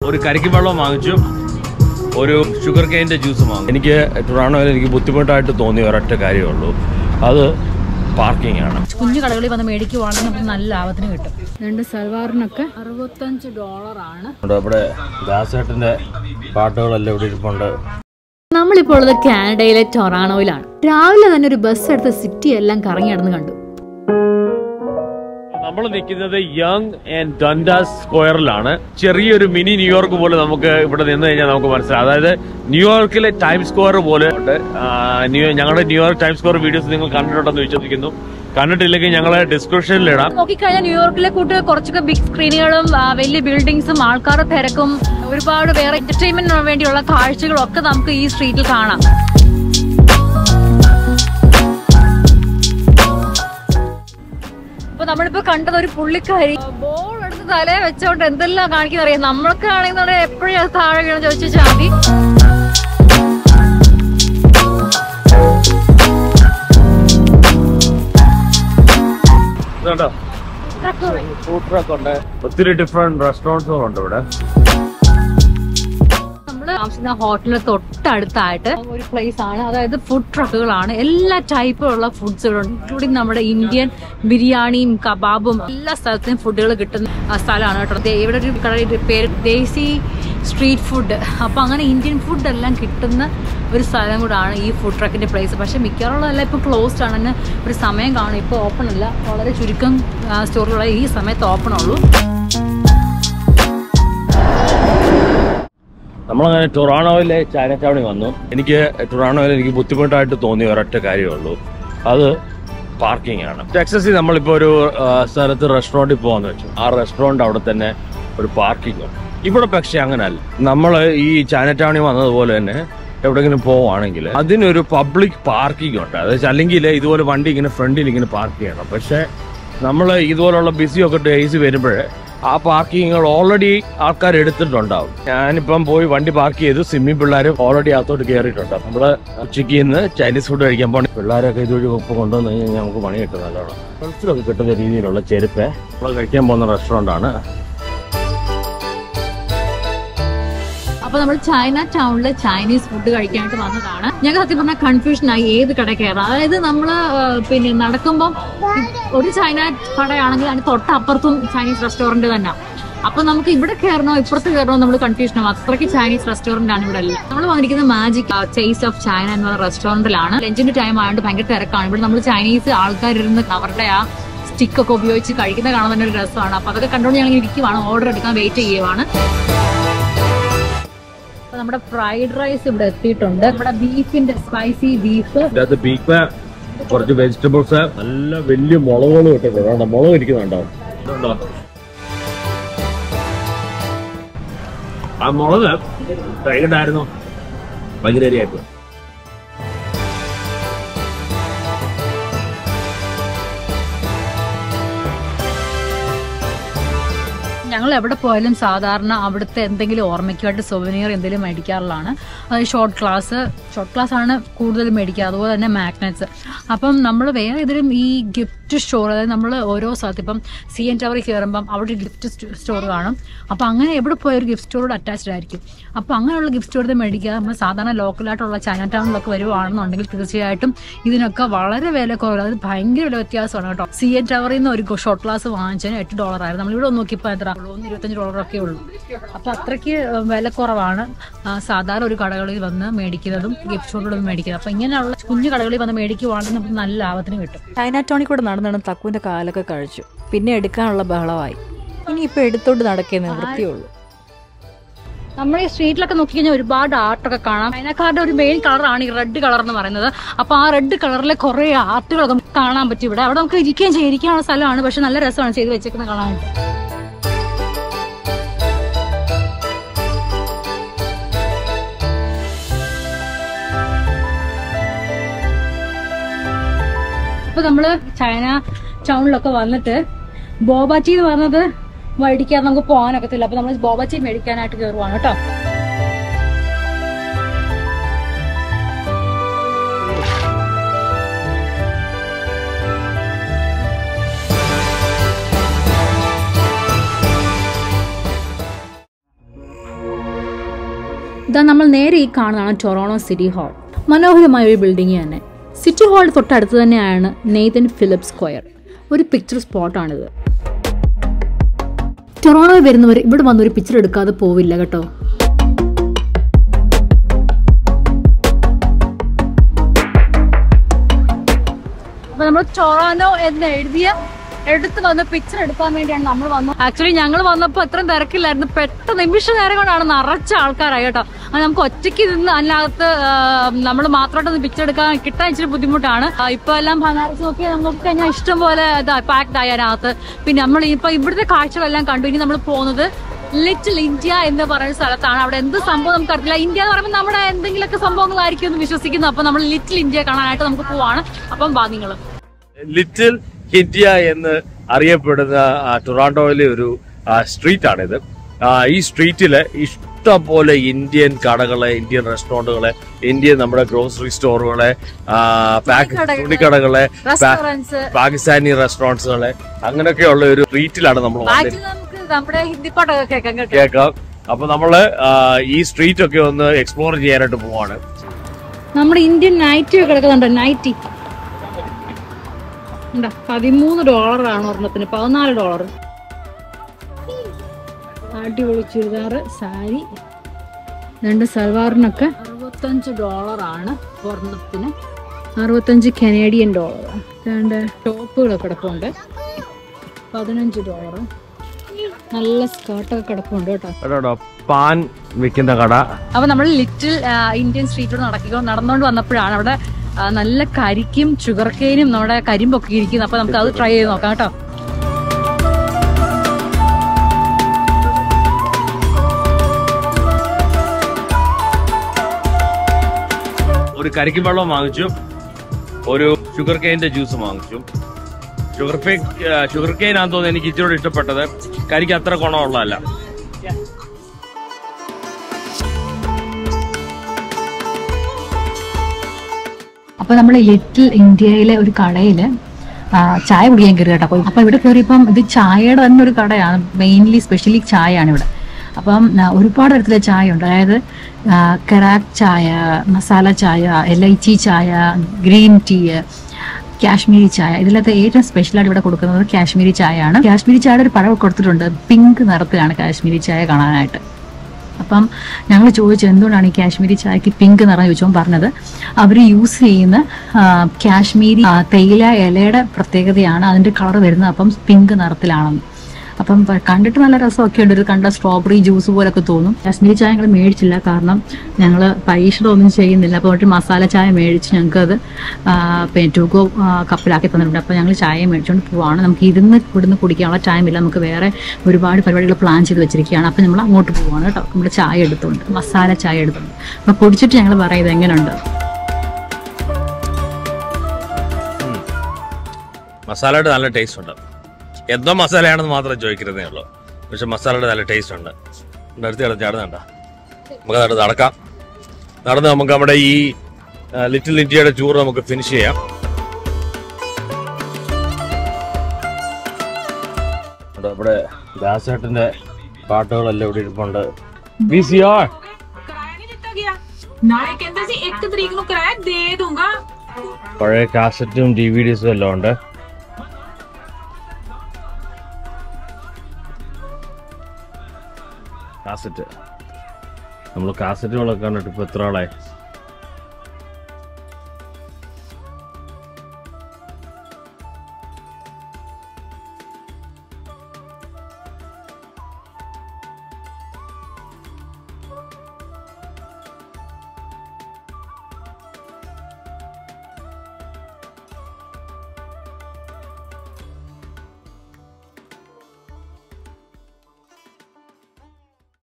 ഒരു കരിക്ക് വെള്ളം വാങ്ങിച്ചു ഒരു ഷുഗർ കെയിൻ്റെ ജ്യൂസ് വാങ്ങി എനിക്ക് ടൊറാണോയിൽ എനിക്ക് ബുദ്ധിമുട്ടായിട്ട് തോന്നിയ ഒരൊറ്റ കാര്യമേ ഉള്ളൂ അത് പാർക്കിംഗ് ആണ് കുഞ്ഞു കടകളിൽ വന്ന് മേടിക്കുവാണെങ്കിൽ നമുക്ക് നല്ല ലാഭത്തിന് കിട്ടും രണ്ട് സൽവാറിനൊക്കെ അറുപത്തഞ്ച് ഡോളറാണ് ഇവിടെ ഇവിടെ ദാസേട്ടൻ്റെ പാട്ടുകളെല്ലാം ഇവിടെ ഇരിപ്പുണ്ട് നമ്മളിപ്പോൾ ഉള്ളത് കാനഡയിലെ ടൊറാണോയിലാണ് രാവിലെ തന്നെ ഒരു ബസ് എടുത്ത് സിറ്റി എല്ലാം കറങ്ങി നടന്ന് കണ്ടു നമ്മൾ നിൽക്കുന്നത് യങ് ആൻഡ് ഡണ്ടാസ് സ്ക്വയറിലാണ് ചെറിയൊരു മിനി ന്യൂയോർക്ക് പോലെ നമുക്ക് ഇവിടെ നിന്ന് കഴിഞ്ഞാൽ നമുക്ക് മനസ്സിലാവും അതായത് ന്യൂയോർക്കിലെ ടൈം സ്ക്വയർ പോലെ ഉണ്ട് ആ, ന്യൂ ഞങ്ങളുടെ ന്യൂയോർക്ക് ടൈം സ്ക്വയർ വീഡിയോസ് നിങ്ങൾ കണ്ടിട്ടുണ്ടെന്ന് വിശ്വസിക്കുന്നു കണ്ടിട്ടില്ലെങ്കിൽ ഞങ്ങളെ ഡിസ്ക്രിപ്ഷനിൽ ഇടാം നോക്കിക്കഴിഞ്ഞാൽ ന്യൂയോർക്കിലെ കൂട്ട് കുറച്ചൊക്കെ ബിഗ് സ്ക്രീനുകളും ആ, വലിയ ബിൽഡിങ്സും ആൾക്കാരുടെ തിരക്കും ഒരുപാട് വേറെ എന്റർടൈൻമെന്റിന് വേണ്ടിയുള്ള കാഴ്ചകളും ഒക്കെ നമുക്ക് ഈ സ്ട്രീറ്റിൽ കാണാം അപ്പൊ നമ്മളിപ്പോ കണ്ടത് ഒരു പുള്ളിക്കാരി ബോൾ എടുത്ത് തലേ വെച്ചോണ്ട് എന്തെല്ലാം കാണിക്കുന്ന അറിയാം നമ്മൾക്ക് ആണെങ്കിൽ എപ്പോഴും അത് താഴെ വീണം ചോദിച്ചു ചാതി ഇതുണ്ടോ ഫുഡ് ട്രക്ക് ഉണ്ട് ഒത്തിരി ഡിഫറെന്റ് റെസ്റ്റോറൻറ്റ്സും ഉണ്ട് ഇവിടെ നമ്മള് താമസിക്കുന്ന ഹോട്ടലിന് തൊട്ടടുത്തായിട്ട് ഒരു പ്ലേസ് ആണ് അതായത് ഫുഡ് ട്രക്കുകളാണ് എല്ലാ ടൈപ്പിലുള്ള ഫുഡ്സുകളും ഇൻക്ലൂഡിങ് നമ്മുടെ ഇന്ത്യൻ ബിരിയാണിയും കബാബും എല്ലാ സ്ഥലത്തും ഫുഡുകൾ കിട്ടുന്ന ആ സ്ഥലമാണ് കേട്ടോ ദേ ഇവിടെ ഒരു കടയുടെ പേര് ദേശി സ്ട്രീറ്റ് ഫുഡ് അപ്പൊ അങ്ങനെ ഇന്ത്യൻ ഫുഡ് എല്ലാം കിട്ടുന്ന ഒരു സ്ഥലം കൂടാണ് ഈ ഫുഡ് ട്രക്കിന്റെ പ്ലേസ് പക്ഷെ മിക്കവാറുള്ളതെല്ലാം ഇപ്പൊ ക്ലോസ്ഡ് ആണ് അതിന് ഒരു സമയം കാണും ഇപ്പോൾ ഓപ്പൺ അല്ല വളരെ ചുരുക്കം സ്റ്റോറുകളെ ഈ സമയത്ത് ഓപ്പൺ ഉള്ളൂ നമ്മളങ്ങനെ ടൊറാണോയിലെ ചൈന ടൗണിൽ വന്നു എനിക്ക് ടൊറാണോയിൽ എനിക്ക് ബുദ്ധിമുട്ടായിട്ട് തോന്നിയ ഒരൊറ്റ കാര്യമേ ഉള്ളൂ അത് പാർക്കിംഗ് ആണ് ടെക്സസിൽ നമ്മളിപ്പോൾ ഒരു ആ, സ്ഥലത്ത് റെസ്റ്റോറൻറ്റിൽ പോകാന്ന് വെച്ചു ആ റെസ്റ്റോറൻറ്റ് അവിടെ തന്നെ ഒരു പാർക്കിംഗ് ഉണ്ട് ഇവിടെ പക്ഷേ അങ്ങനല്ല നമ്മൾ ഈ ചൈന ടൗണിൽ വന്നതുപോലെ തന്നെ എവിടെയെങ്കിലും പോവുകയാണെങ്കിൽ അതിനൊരു പബ്ലിക് പാർക്കിംഗ് ഉണ്ട് അതായത് അല്ലെങ്കിൽ ഇതുപോലെ വണ്ടി ഇങ്ങനെ ഫ്രണ്ടിൽ ഇങ്ങനെ പാർക്ക് ചെയ്യണം പക്ഷേ നമ്മൾ ഇതുപോലുള്ള ബിസിയൊക്കെ ഡേയ്സ് വരുമ്പോഴേ ആ പാർക്കിങ്ങുകൾ ഓൾറെഡി ആൾക്കാർ എടുത്തിട്ടുണ്ടാവും ഞാനിപ്പം പോയി വണ്ടി പാർക്ക് ചെയ്തു സ്വിമ്മിംഗ് പിള്ളേർ ഓൾറെഡി അകത്തോട്ട് കയറിയിട്ടുണ്ട് നമ്മള് ഉച്ചയ്ക്ക് ഇന്ന് ചൈനീസ് ഫുഡ് കഴിക്കാൻ പോകണം പിള്ളേരൊക്കെ ഇതുവഴി ഒപ്പം കൊണ്ടുവന്ന് കഴിഞ്ഞാൽ നമുക്ക് പണി കിട്ടും നല്ലോണം ഗൾഫിലൊക്കെ കിട്ടുന്ന രീതിയിലുള്ള ചെരുപ്പ് നമ്മൾ കഴിക്കാൻ പോകുന്ന റെസ്റ്റോറൻ്റ് ആണ് അപ്പൊ നമ്മൾ ചൈന ടൗണില് ചൈനീസ് ഫുഡ് കഴിക്കാനായിട്ട് വന്നതാണ് ഞങ്ങൾ സത്യം പറഞ്ഞാൽ കൺഫ്യൂഷൻ ആയി ഏത് കട കയറാം അതായത് നമ്മള് ആ, പിന്നെ നടക്കുമ്പോൾ ഒരു ചൈന കടയാണെങ്കിൽ അതിന് തൊട്ടപ്പുറത്തും ചൈനീസ് റെസ്റ്റോറന്റ് തന്നെ അപ്പൊ നമുക്ക് ഇവിടെ കയറണോ ഇപ്പുറത്ത് കയറണോ നമ്മൾ കൺഫ്യൂഷൻ ആവും അത്രയ്ക്ക് ചൈനീസ് റെസ്റ്റോറന്റ് ആണ് ഇവിടെ എല്ലാം നമ്മൾ വന്നിരിക്കുന്ന മാജിക് ടേസ്റ്റ് ഓഫ് ചൈന എന്ന റെസ്റ്റോറന്റിലാണ് ലഞ്ചിന്റെ ടൈം ആയതുകൊണ്ട് ഭയങ്കര തിരക്കാണ് ഇവിടെ നമ്മൾ ചൈനീസ് ആൾക്കാരിരുന്ന് അവരുടെ ആ സ്റ്റിക്ക് ഒക്കെ ഉപയോഗിച്ച് കഴിക്കുന്ന കാണാൻ തന്നെ ഒരു രസമാണ് അപ്പൊ അതൊക്കെ കണ്ടുകൊണ്ട് ഞങ്ങൾ ഇരിക്കുവാണ് ഓർഡർ എടുക്കാൻ വെയിറ്റ് ചെയ്യുവാണ് അപ്പൊ നമ്മുടെ ഫ്രൈഡ് റൈസ് ഇവിടെ എത്തിയിട്ടുണ്ട് നമ്മുടെ ബീഫിന്റെ സ്പൈസി ബീഫ് ഇതിനകത്ത് ബീഫ് കുറച്ച് വെജിറ്റബിൾസ് നല്ല വലിയ മുളകുകൾ ഇട്ടിട്ടുണ്ട് മുളക് ഇരിക്കുന്നുണ്ടോ ഇതുണ്ടോ? ആ മുളക് ടൈഗഡായിരുന്നു ഭയങ്കര എരിയായിരുന്നു ഞങ്ങൾ എവിടെ പോയാലും സാധാരണ അവിടുത്തെ എന്തെങ്കിലും ഓർമ്മയ്ക്കായിട്ട് സൊവനിയർ എന്തെങ്കിലും മേടിക്കാറുള്ളതാണ് അത് ഷോർട്ട് ക്ലാസ് ഷോർട്ട് ക്ലാസ് ആണ് കൂടുതലും മേടിക്കുക അതുപോലെ തന്നെ മാഗ്നറ്റ്സ് അപ്പം നമ്മൾ വേറെ ഏതെങ്കിലും ഈ ഗിഫ്റ്റ് സ്റ്റോർ അതായത് നമ്മൾ ഓരോ സ്ഥലത്ത് ഇപ്പം സി എൻ ടവറിൽ കയറുമ്പം അവിടെ ഒരു ഗിഫ്റ്റ് സ്റ്റോർ കാണും അപ്പം അങ്ങനെ എവിടെ പോയ ഒരു ഗിഫ്റ്റ് സ്റ്റോറോട് അറ്റാച്ച്ഡ് ആയിരിക്കും അപ്പം അങ്ങനെയുള്ള ഗിഫ്റ്റ് സ്റ്റോറിൽ മേടിക്കുക നമ്മൾ സാധാരണ ലോക്കലായിട്ടുള്ള ചൈന ടൗണിലൊക്കെ വരുവാണെന്നുണ്ടെങ്കിൽ തീർച്ചയായിട്ടും ഇതിനൊക്കെ വളരെ വില കുറവ് അതായത് ഭയങ്കര വില വ്യത്യാസമാണ് കേട്ടോ സി എൻ ടവറിൽ നിന്ന് ഒരു ഷോർട്ട് ക്ലാസ് വാങ്ങിച്ചതിന് എട്ട് ഡോളർ ആയിരുന്നു നമ്മളിവിടെ ഒന്ന് നോക്കിയപ്പോൾ എത്ര ഉള്ളൂ ഒന്ന് ഇരുപത്തഞ്ച് ഡോളറൊക്കെ ഉള്ളൂ അപ്പൊ അത്രയ്ക്ക് വില കുറവാണ് ആ, സാധാരണ ഒരു കടകളിൽ വന്ന് മേടിക്കുന്നതും ഗിഫ്റ്റ് സ്റ്റോറുകളിൽ മേടിക്കുന്നത് അപ്പൊ ഇങ്ങനെയുള്ള കുഞ്ഞു കടകളിൽ വന്ന് മേടിക്കുവാണെങ്കിൽ നമുക്ക് നല്ല ലാഭത്തിന് കിട്ടും ചൈന ടൗണിൽ കൂടെ നടന്നാണ് തക്കുവിന്റെ കാലൊക്കെ കഴിച്ചു പിന്നെ എടുക്കാനുള്ള ബഹളമായി ഇനിയിപ്പോ എടുത്തോണ്ട് നടക്കേ നിവൃത്തിയുള്ളൂ നമ്മൾ ഈ സ്ട്രീറ്റിലൊക്കെ നോക്കിക്കഴിഞ്ഞാൽ ഒരുപാട് ആർട്ടൊക്കെ കാണാം ചൈനക്കാരുടെ ഒരു മെയിൻ കളറാണ് ഈ റെഡ് കളർ എന്ന് പറയുന്നത് അപ്പൊ ആ റെഡ് കളറിലെ കുറെ ആർട്ടുകളൊക്കെ കാണാൻ പറ്റും ഇവിടെ അവിടെ നമുക്ക് ഇരിക്കുകയും ചെയ്യും ഇരിക്കാനുള്ള സ്ഥലമാണ് പക്ഷെ നല്ല രസമാണ് ചെയ്ത് വെച്ചേക്കുന്നത് കാണാനായിട്ട് ഇപ്പൊ നമ്മള് ചൈന ടൗണിലൊക്കെ വന്നിട്ട് ബോബാച്ചി എന്ന് പറഞ്ഞത് മേടിക്കാൻ നമുക്ക് പോകാനൊക്കത്തില്ല അപ്പൊ നമ്മൾ ബോബാച്ചി മേടിക്കാനായിട്ട് കയറുവാണ് കേട്ടോ ഇതാ നമ്മൾ നേരെ ഈ കാണുന്നതാണ് ടൊറോണോ സിറ്റി ഹാൾ മനോഹരമായ ഒരു ബിൽഡിംഗ് തന്നെ സിറ്റി ഹാൾ തൊട്ടടുത്ത് തന്നെയാണ് നെയ്തൻ ഫിലിപ്പ് സ്ക്വയർ ഒരു പിക്ചർ സ്പോട്ടാണിത് ടൊറോണോയിൽ വരുന്നവർ ഇവിടെ വന്നൊരു പിക്ചർ എടുക്കാതെ പോവില്ല കേട്ടോ അപ്പൊ നമ്മൾ ടൊറാനോ എന്ന് എഴുതിയ എടുത്ത് വന്ന് പിക്ചർ എടുക്കാൻ വേണ്ടിയാണ് നമ്മൾ വന്നത് ആക്ച്വലി ഞങ്ങൾ വന്നപ്പോൾ അത്രയും തിരക്കില്ലായിരുന്നു പെട്ട നിമിഷ നേരം കൊണ്ടാണ് നിറച്ച ആൾക്കാരായി കേട്ടോ അത് നമുക്ക് ഒറ്റയ്ക്ക് നിന്ന് അതിനകത്ത് നമ്മൾ മാത്രമായിട്ടൊന്ന് പിക്ചർ എടുക്കാൻ കിട്ടാൻ ഇച്ചിരി ബുദ്ധിമുട്ടാണ് ആ, ഇപ്പൊ എല്ലാം ബനാറസ് നോക്കി നമുക്ക് കഴിഞ്ഞാൽ ഇഷ്ടം പോലെ പാക്ഡ് ആയി അതിനകത്ത് പിന്നെ നമ്മൾ ഇപ്പൊ ഇവിടുത്തെ കാഴ്ചകളെല്ലാം കണ്ടു ഇനി നമ്മൾ പോകുന്നത് ലിറ്റിൽ ഇന്ത്യ എന്ന് പറയുന്ന സ്ഥലത്താണ് അവിടെ എന്ത് സംഭവം നമുക്ക് അറിയില്ല ഇന്ത്യ എന്ന് പറയുമ്പോൾ നമ്മുടെ എന്തെങ്കിലുമൊക്കെ സംഭവങ്ങളായിരിക്കും എന്ന് വിശ്വസിക്കുന്നു അപ്പൊ നമ്മൾ ലിറ്റിൽ ഇന്ത്യ കാണാനായിട്ട് നമുക്ക് പോവാണ് അപ്പം വാ നിങ്ങളും ലിറ്റിൽ ഇന്ത്യ എന്ന് അറിയപ്പെടുന്ന ആ, ടൊറാണ്ടോയിലെ ഒരു സ്ട്രീറ്റ് ആണിത് ആ, ഈ സ്ട്രീറ്റില് ഇഷ്ടം പോലെ ഇന്ത്യൻ കടകളെ ഇന്ത്യൻ റെസ്റ്റോറന്റുകളെ ഇന്ത്യൻ നമ്മുടെ ഗ്രോസറി സ്റ്റോറുകളെ ആ, പാക്ക് തുണിക്കടകള്, തുണിക്കടകളെ പാ- റെസ്റ്റോറൻറ്റ്സ് പാകിസ്ഥാനി റെസ്റ്റോറൻറ്റ്സുകളെ അങ്ങനെയൊക്കെയുള്ള ഒരു സ്ട്രീറ്റിലാണ് നമ്മൾ വന്നിരിക്കുന്നത് ബാക്കിൽ നമുക്ക് നമ്മുടെ ഹിന്ദി പാട്ടൊക്കെ കേൾക്കാം കേട്ടോ കേൾക്കാം അപ്പൊ നമ്മള് ആ, ഈ സ്ട്രീറ്റ് ഒക്കെ ഒന്ന് എക്സ്പ്ലോർ ചെയ്യാനായിട്ട് പോവാണ് നമ്മുടെ ഇന്ത്യൻ നൈറ്റി ഒക്കെ കിടക്കുന്നുണ്ടോ നൈറ്റി ഉണ്ടാ പതിമൂന്ന് ഡോളറാണ് ഒരെണ്ണത്തിന് പതിനാല് ഡോളർ അടിപൊളി ചുരിദാറ് സാരി രണ്ട് സൽവാറിനൊക്കെ അറുപത്തഞ്ച് ഡോളറാണ് ഒരെണ്ണത്തിന് അറുപത്തഞ്ച് കനേഡിയൻ ഡോളർ രണ്ട് ടോപ്പുകളൊക്കെ കിടപ്പുണ്ട് പതിനഞ്ച് ഡോളർ നല്ല സ്കേർട്ടൊക്കെ കിടപ്പുണ്ട് കേട്ടോ കേട്ടോ പാൻ വിൽക്കുന്ന കട അപ്പൊ നമ്മൾ ലിറ്റിൽ ഇന്ത്യൻ സ്ട്രീറ്റിലൂടെ നടക്കുക നടന്നുകൊണ്ട് വന്നപ്പോഴാണ് അവിടെ ആ, നല്ല കരിക്കും ഷുഗർ കെയിനും നമ്മുടെ കരിമ്പൊക്കെ ഇരിക്കുന്നത് അപ്പൊ നമുക്ക് അത് ട്രൈ ചെയ്ത് നോക്കാം കേട്ടോ ഒരു കരിക്കും വെള്ളം വാങ്ങിച്ചു ഒരു ഷുഗർ കെയിന്റെ ജ്യൂസ് വാങ്ങിച്ചു ഷുഗർ കെയിൻ ഷുഗർ കെയിൻ ആണെന്ന് തോന്നുന്നു എനിക്ക് ഇച്ചിരി ഇഷ്ടപ്പെട്ടത് കരിക്ക് അത്ര ഗുണമുള്ളതല്ല അപ്പൊ നമ്മൾ ലിറ്റിൽ ഇന്ത്യയിലെ ഒരു കടയില് ആ, ചായ കുടിക്കാൻ കയറി കേട്ടോ അപ്പൊ ഇവിടെ കയറിയപ്പം ഇത് ചായയുടെ തന്നെ ഒരു കടയാണ് മെയിൻലി സ്പെഷ്യലി ചായയാണ് ഇവിടെ അപ്പം ആ, ഒരുപാട് തരത്തിലെ ചായ ഉണ്ട് അതായത് ആ, കറാക് ചായ മസാല ചായ എലൈച്ചി ചായ ഗ്രീൻ ടീ കാശ്മീരി ചായ ഇതിലത്തെ ഏറ്റവും സ്പെഷ്യലായിട്ട് ഇവിടെ കൊടുക്കുന്നത് കാശ്മീരി ചായയാണ് കാശ്മീരി ചായയുടെ ഒരു പഴം കൊടുത്തിട്ടുണ്ട് പിങ്ക് നിറത്തിലാണ് കാശ്മീരി ചായ കാണാനായിട്ട് അപ്പം ഞങ്ങൾ ചോദിച്ചു എന്തുകൊണ്ടാണ് ഈ കാശ്മീരി ചായക്ക് പിങ്ക് നിറം ചോദിച്ചപ്പോൾ പറഞ്ഞത് അവർ യൂസ് ചെയ്യുന്ന ആ, കാശ്മീരി ആ, തേയില ഇലയുടെ പ്രത്യേകതയാണ് അതിന്റെ കളർ വരുന്നത് അപ്പം പിങ്ക് നിറത്തിലാണെന്ന് അപ്പം പ- കണ്ടിട്ട് നല്ല രസമൊക്കെ ഉണ്ട് ഒരു കണ്ട സ്ട്രോബെറി ജ്യൂസ് പോലൊക്കെ തോന്നും കാശ്മീരി ചായ ഞങ്ങൾ മേടിച്ചില്ല കാരണം ഞങ്ങൾ പരീക്ഷണം ഒന്നും ചെയ്യുന്നില്ല അപ്പോൾ ഒരു മസാല ചായ മേടിച്ച് ഞങ്ങൾക്ക് അത് പിന്നെ ടൂഗോ കപ്പിലാക്കി തന്നിട്ടുണ്ട് അപ്പോൾ ഞങ്ങൾ ചായ മേടിച്ചുകൊണ്ട് പോവാണ് നമുക്ക് ഇരുന്ന് ഇവിടുന്ന് കുടിക്കാനുള്ള ടൈമില്ല നമുക്ക് വേറെ ഒരുപാട് പരിപാടികൾ പ്ലാൻ ചെയ്ത് വെച്ചിരിക്കുകയാണ് അപ്പോൾ നമ്മൾ അങ്ങോട്ട് പോവാണ് കേട്ടോ നമ്മുടെ ചായ എടുത്തുകൊണ്ട് മസാല ചായ എടുത്തുകൊണ്ട് അപ്പോൾ കുടിച്ചിട്ട് ഞങ്ങൾ പറയാം ഇത് എങ്ങനെയുണ്ട് മസാലയുടെ നല്ല ടേസ്റ്റ് ഉണ്ട് എന്തോ മസാലയാണെന്ന് മാത്രം ചോദിക്കുന്നതേ ഉള്ളൂ പക്ഷെ മസാലയുടെ നല്ല ടേസ്റ്റ് ഉണ്ട് ഇവിടെ അടുത്ത് കിടന്ന് ചാടുന്നുണ്ട നമുക്ക് നടന്ന് നടക്കാം നടന്ന് നമുക്ക് നമ്മുടെ ഈ ആ, ലിറ്റിൽ ഇന്ത്യയുടെ ടൂർ നമുക്ക് ഫിനിഷ് ചെയ്യാം ഇവിടെ ഇവിടെ ദാസേട്ടന്റെ പാട്ടുകളെല്ലാം ഇവിടെ ഇരിപ്പുണ്ട് വി സി ആർ ਕਿਰਾਇਆ ਨਹੀਂ ਦਿੱਤਾ ਗਿਆ ਨਾਲੇ ਕਹਿੰਦੇ ਸੀ 1 ਤਰੀਕ ਨੂੰ ਕਿਰਾਇਆ ਦੇ ਦੂੰਗਾ പഴയ കാസറ്റും ഡി വി ഡിസും എല്ലാം ഉണ്ട് കാസറ്റ് നമ്മൾ കാസറ്റുകളൊക്കെ കണ്ടിട്ട് ഇപ്പൊ എത്ര ആളായി